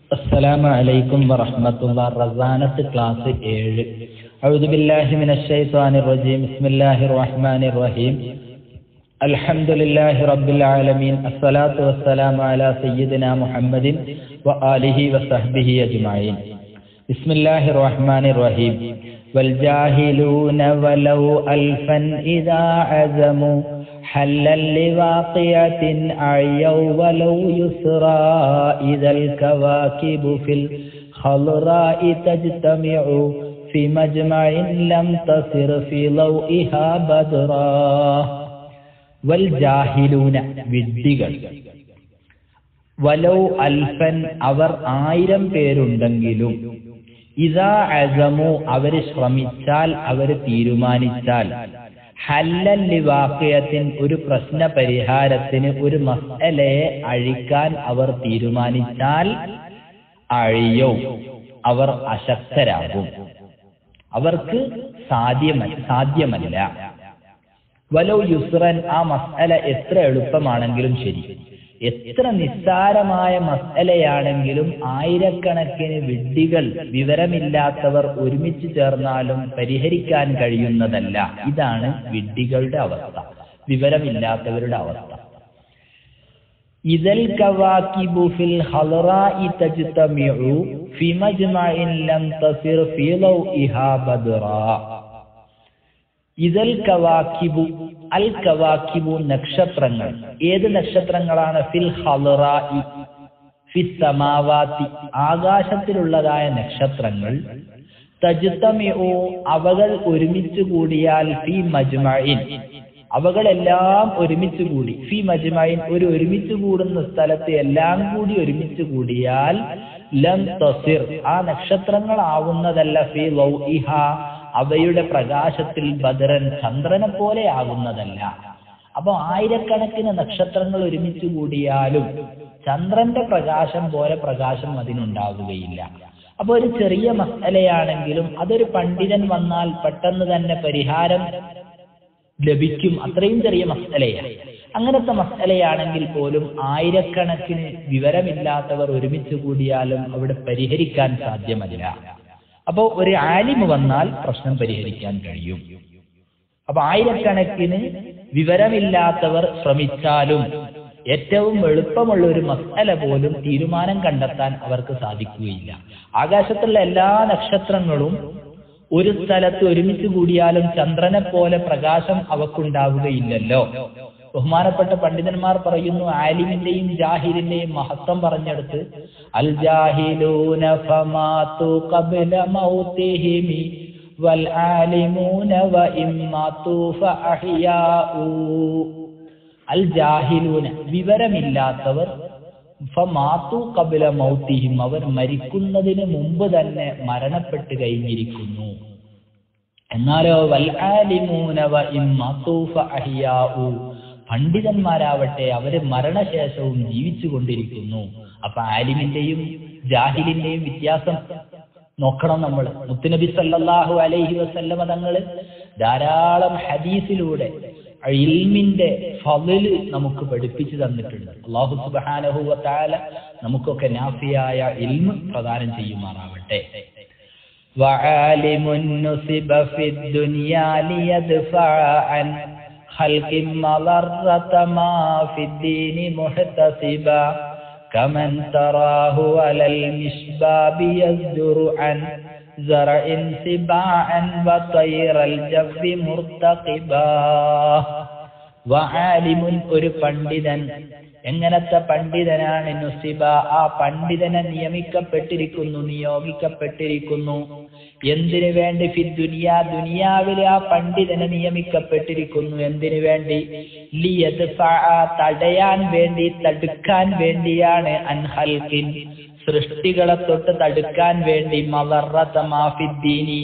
السلام عليكم ورحمة الله رزانة كلاس 7 أعوذ بالله من الشيطان الرجيم بسم الله الرحمن الرحيم الحمد لله رب العالمين الصلاة والسلام على سيدنا محمد وآله وصحبه أجمعين بسم الله الرحمن الرحيم والجاهلون ولو ألفا إذا عزموا حلا لواقية أعيوا ولو يسرى إذا الكواكب في الخضراء تجتمع في مجمع لم تصر في ضوئها بدرا والجاهلون വിഡ്ഢികൾ വലൗ അൽഫൻ അവർ ആയിരം പേരുണ്ടെങ്കിലും ഇതാ അസമു അവര് ശ്രമിച്ചാൽ അവർ തീരുമാനിച്ചാൽ ഹല്ലൽ ലിവാഖിയത്തിൻ ഒരു പ്രശ്ന പരിഹാരത്തിന് ഒരു മസലയെ അഴിക്കാൻ അവർ തീരുമാനിച്ചാൽ അഴിയോ അവർ അശക്തരാകും അവർക്ക് സാധ്യമ സാധ്യമല്ല വലോ യുസ്രൻ ആ മസല എത്ര എളുപ്പമാണെങ്കിലും ശരി എത്ര നിസ്സാരമായ മസലയാണെങ്കിലും ആയിരക്കണക്കിന് വിഡ്ഢികൾ വിവരമില്ലാത്തവർ ഒരുമിച്ച് ചേർന്നാലും പരിഹരിക്കാൻ കഴിയുന്നതല്ല ഇതാണ് വിഡ്ഢികളുടെ അവസ്ഥ വിവരമില്ലാത്തവരുടെ അവസ്ഥ ഇതൽ കവാക്കിബു ഫിൽ ഹളറാഇ തജ്തമിഉ ഫി മജ്മഇൻ ലം തസിർ ഫീ ലൗഇഹാ ബദ്റാ ഇതൽ കവാക്കിബു അൽ കവാക്കിബു നക്ഷത്രങ്ങൾ ഏത് നക്ഷത്രങ്ങളാണ് ഫിൽ ഹലറായി ഫി സമാവാത്തി ആകാശത്തിലുള്ളതായ നക്ഷത്രങ്ങൾ തജ്തമിഉ അവകൾ ഒരുമിച്ച് കൂടിയാൽ ഫി മജ്മഇൻ അവകളെല്ലാം ഒരുമിച്ച് കൂടി ഫി മജ്മഇൻ ഒരു ഒരുമിച്ച് കൂടുന്ന സ്ഥലത്ത് എല്ലാം കൂടി ഒരുമിച്ച് കൂടിയാൽ ലം തസിർ ആ നക്ഷത്രങ്ങൾ ആവുന്നതല്ല ഫി ലൗഇഹ അവയുടെ പ്രകാശത്തിൽ ബദറൻ ചന്ദ്രനെ പോലെ ആകുന്നതല്ല അപ്പൊ ആയിരക്കണക്കിന് നക്ഷത്രങ്ങൾ ഒരുമിച്ച് കൂടിയാലും ചന്ദ്രന്റെ പ്രകാശം പോലെ പ്രകാശം അതിനുണ്ടാവുകയില്ല അപ്പൊ ഒരു ചെറിയ മസലയാണെങ്കിലും അതൊരു പണ്ഡിതൻ വന്നാൽ പെട്ടെന്ന് തന്നെ പരിഹാരം ലഭിക്കും അത്രയും ചെറിയ മസലയാണ് അങ്ങനത്തെ മസലയാണെങ്കിൽ പോലും ആയിരക്കണക്കിന് വിവരമില്ലാത്തവർ ഒരുമിച്ച് കൂടിയാലും അവിടെ പരിഹരിക്കാൻ സാധ്യമല്ല അപ്പോ ഒരു ആലിമ് വന്നാൽ പ്രശ്നം പരിഹരിക്കാൻ കഴിയും അപ്പൊ ആയിരക്കണക്കിന് വിവരമില്ലാത്തവർ ശ്രമിച്ചാലും ഏറ്റവും എളുപ്പമുള്ള ഒരു മസല പോലും തീരുമാനം കണ്ടെത്താൻ അവർക്ക് സാധിക്കുകയില്ല ആകാശത്തുള്ള എല്ലാ നക്ഷത്രങ്ങളും ഒരു സ്ഥലത്ത് ഒരുമിച്ച് കൂടിയാലും ചന്ദ്രനെ പോലെ പ്രകാശം അവക്കുണ്ടാവുകയില്ലല്ലോ ബഹുമാനപ്പെട്ട പണ്ഡിതന്മാർ പറയുന്നു ആലിമിന്റെയും ജാഹിലിന്റെയും മഹത്വം പറഞ്ഞെടുത്ത് അൽ ജാഹിലൂന ഫമാതു ഖബ്ല മൗതിഹിമി വൽ ആലിമൂന വ ഇമ്മാതു ഫഅഹ്യാഉ അൽ ജാഹിലൂന വിവരമില്ലാത്തവർ ഫമാതു ഖബ്ല മൗതിഹിം അവർ മരിക്കുന്നതിന് മുമ്പ് തന്നെ മരണപ്പെട്ട് കഴിഞ്ഞിരിക്കുന്നു എന്നാലോ വൽ ആലിമൂന വ ഇമ്മാതു ഫഅഹ്യാഉ പണ്ഡിതന്മാരാവട്ടെ അവര് മരണശേഷവും ജീവിച്ചു കൊണ്ടിരിക്കുന്നു അപ്പൊ ആലിമിന്റെയും ജാഹിലിന്റെയും വ്യത്യാസം നോക്കണം നമ്മൾ മുത്തുനബി സല്ലല്ലാഹു അലൈഹി വസല്ലമ തങ്ങള് ധാരാളം ഹദീസിലൂടെ ഇൽമിന്റെ ഫളില് നമുക്ക് പഠിപ്പിച്ചു തന്നിട്ടുണ്ട് അള്ളാഹു സുബ്ഹാനഹു വതആല നമുക്കൊക്കെ നാഫിയായ ഇൽമ് പ്രദാനം ചെയ്യുമാറാവട്ടെ وعالم نصب في الدنيا ليدفع عن خلق مضرة ما في الدين محتسبا كمن تراه على المشباب يزدر عن زرع سباعا وطير الجف مرتقبا وعالم ഒരു പണ്ഡിതൻ എങ്ങനത്തെ പണ്ഡിതനാണ് നുസിബ ആ പണ്ഡിതനെ നിയമിക്കപ്പെട്ടിരിക്കുന്നു നിയോഗിക്കപ്പെട്ടിരിക്കുന്നു എന്തിനു വേണ്ടി ഫി ദുനിയാ ദുനിയാവിൽ ആ പണ്ഡിതനെ നിയമിക്കപ്പെട്ടിരിക്കുന്നു എന്തിനു വേണ്ടി ലിയത് തടയാൻ വേണ്ടി തടുക്കാൻ വേണ്ടിയാണ് അൻഹൽക്കിൻ സൃഷ്ടികളെ തൊട്ട് തടുക്കാൻ വേണ്ടി മലറത്തമാഫിദ്ദീനി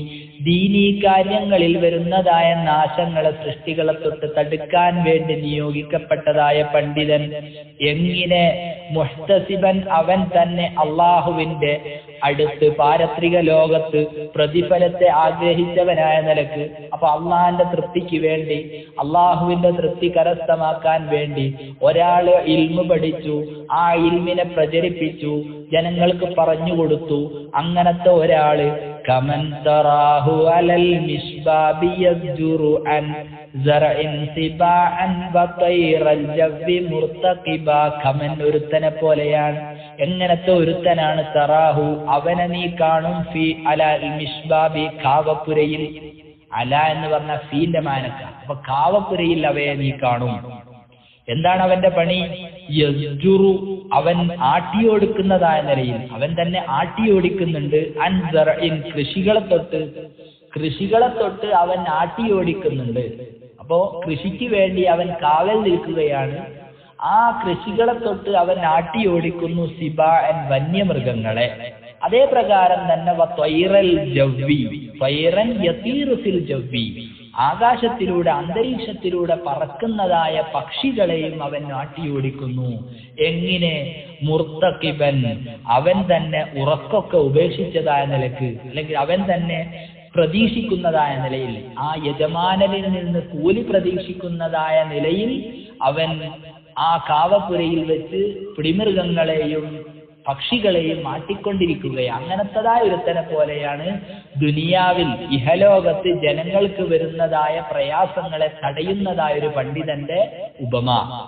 ദീനീ കാര്യങ്ങളിൽ വരുന്നതായ നാശങ്ങളെ സൃഷ്ടികളെ തൊട്ട് തടുക്കാൻ വേണ്ടി നിയോഗിക്കപ്പെട്ടതായ പണ്ഡിതൻ എങ്ങനെ മുഹ്തസിബൻ അവൻ തന്നെ അള്ളാഹുവിന്റെ അടുത്ത് പാരത്രിക ലോകത്ത് പ്രതിഫലത്തെ ആഗ്രഹിച്ചവനായ നിലക്ക് അപ്പൊ അള്ളാഹിന്റെ തൃപ്തിക്ക് വേണ്ടി അള്ളാഹുവിന്റെ തൃപ്തി കരസ്ഥമാക്കാൻ വേണ്ടി ഒരാള് ഇൽമു പഠിച്ചു ആ ഇൽമിനെ പ്രചരിപ്പിച്ചു ജനങ്ങൾക്ക് പറഞ്ഞു കൊടുത്തു അങ്ങനത്തെ ഒരാള് കമൻ തറാഹു അലൽ മിഷ്ബാബി യസ്ജുറു അൻ സറഇൻ സിബാഅൻ വതൈറൽ ജവ്വി മുർതഖിബ കമൻ ഒരുത്തനെ പോലെയാണ് എങ്ങനത്തെ ഒരുത്തനാണ് തറാഹു അവനെ നീ കാണും ഫി അലൽ മിഷ്ബാബി കാവപ്പുരയിൽ അല എന്ന് പറഞ്ഞ ഫീന്റെ മാനക്ക അപ്പൊ കാവപ്പുരയിൽ അവയെ നീ കാണും എന്താണ് അവന്റെ പണി യസ്ജുറു അവൻ ആട്ടിയോടിക്കുന്നതായ നിലയിൽ അവൻ തന്നെ ആട്ടിയോടിക്കുന്നുണ്ട് അൻസറിൻ കൃഷികളെ തൊട്ട് കൃഷികളെ തൊട്ട് അവൻ ആട്ടിയോടിക്കുന്നുണ്ട് അപ്പോ കൃഷിക്ക് വേണ്ടി അവൻ കാവൽ നിൽക്കുകയാണ് ആ കൃഷികളെ തൊട്ട് അവൻ ആട്ടിയോടിക്കുന്നു സിബ എൻ വന്യമൃഗങ്ങളെ അതേ പ്രകാരം തന്നെ വ ത്വയ്റൽ ജവ്വി ത്വയ്റൻ യതീറു ഫിൽ ജവ്വി ആകാശത്തിലൂടെ അന്തരീക്ഷത്തിലൂടെ പറക്കുന്നതായ പക്ഷികളെയും അവൻ ആട്ടിയോടിക്കുന്നു എങ്ങനെ മുർത്തക്കിബൻ അവൻ തന്നെ ഉറക്കൊക്കെ ഉപേക്ഷിച്ചതായ നിലക്ക് അല്ലെങ്കിൽ അവൻ തന്നെ പ്രതീക്ഷിക്കുന്നതായ നിലയിൽ ആ യജമാനനിൽ നിന്ന് കൂലി പ്രതീക്ഷിക്കുന്നതായ നിലയിൽ അവൻ ആ കാവപ്പുരയിൽ വെച്ച് പിടിമൃഗങ്ങളെയും പക്ഷികളെയും മാറ്റിക്കൊണ്ടിരിക്കുകയാണ് അങ്ങനത്തതായ ഒരുത്തനെ പോലെയാണ് ദുനിയാവിൽ ഇഹലോകത്ത് ജനങ്ങൾക്ക് വരുന്നതായ പ്രയാസങ്ങളെ തടയുന്നതായ ഒരു പണ്ഡിതന്റെ ഉപമ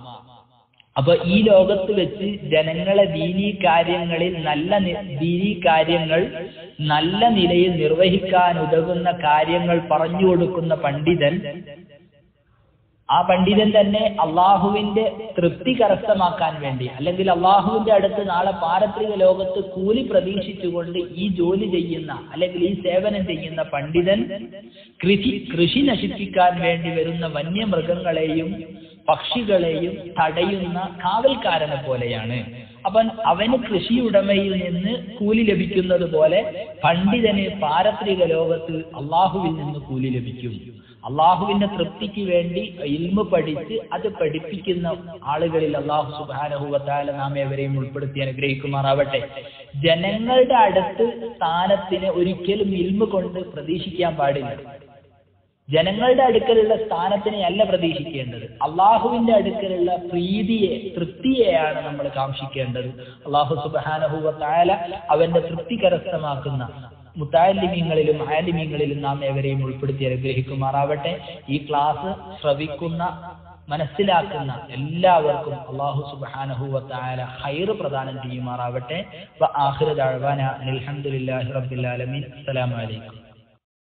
അപ്പൊ ഈ ലോകത്ത് വെച്ച് ജനങ്ങളെ ദീനീ കാര്യങ്ങളിൽ നല്ല നി- ദീനീ കാര്യങ്ങൾ നല്ല നിലയിൽ നിർവഹിക്കാൻ ഉതകുന്ന കാര്യങ്ങൾ പറഞ്ഞു കൊടുക്കുന്ന പണ്ഡിതൻ ആ പണ്ഡിതൻ തന്നെ അള്ളാഹുവിന്റെ തൃപ്തി കരസ്ഥമാക്കാൻ വേണ്ടി അല്ലെങ്കിൽ അള്ളാഹുവിന്റെ അടുത്ത് നാളെ പാരത്രിക ലോകത്ത് കൂലി പ്രതീക്ഷിച്ചുകൊണ്ട് ഈ ജോലി ചെയ്യുന്ന അല്ലെങ്കിൽ ഈ സേവനം ചെയ്യുന്ന പണ്ഡിതൻ കൃഷി കൃഷി നശിപ്പിക്കാൻ വേണ്ടി വരുന്ന വന്യമൃഗങ്ങളെയും പക്ഷികളെയും തടയുന്ന കാവൽക്കാരനെ പോലെയാണ് അവൻ അവന് കൃഷിയുടമയിൽ നിന്ന് കൂലി ലഭിക്കുന്നത് പോലെ പണ്ഡിതന് പാരത്രിക ലോകത്ത് അള്ളാഹുവിൽ നിന്ന് കൂലി ലഭിക്കും അള്ളാഹുവിന്റെ തൃപ്തിക്ക് വേണ്ടി ഇൽമ പഠിച്ച് അത് പഠിപ്പിക്കുന്ന ആളുകളിൽ അള്ളാഹു സുബാനഹുവത്താല നാം എവരെയും ഉൾപ്പെടുത്തി അനുഗ്രഹിക്കുമാറാവട്ടെ ജനങ്ങളുടെ അടുത്ത് സ്ഥാനത്തിന് ഒരിക്കലും ഇൽമ കൊണ്ട് പ്രതീക്ഷിക്കാൻ പാടില്ല ജനങ്ങളുടെ അടുക്കലുള്ള സ്ഥാനത്തിനെ അല്ല പ്രതീക്ഷിക്കേണ്ടത് അള്ളാഹുവിന്റെ അടുക്കലുള്ള പ്രീതിയെ തൃപ്തിയെയാണ് നമ്മൾ കാക്ഷിക്കേണ്ടത് അള്ളാഹു സുബാനഹുവത്തായ അവന്റെ തൃപ്തി കരസ്ഥമാക്കുന്ന മുത്താലിമ്യങ്ങളിലും ആലിമ്യങ്ങളിലും നാം ഏവരെയും ഉൾപ്പെടുത്തി അനുഗ്രഹിക്കുമാറാവട്ടെ ഈ ക്ലാസ് ശ്രവിക്കുന്ന മനസ്സിലാക്കുന്ന എല്ലാവർക്കും അള്ളാഹു സുബാനഹുവത്തായ ഹൈർ പ്രദാനം ചെയ്യുമാറാവട്ടെ വ ആഖിറ ദഅവാന അനിൽ ഹംദുലില്ലാഹി റബ്ബിൽ ആലമീൻ അസ്സലാമു അലൈക്കും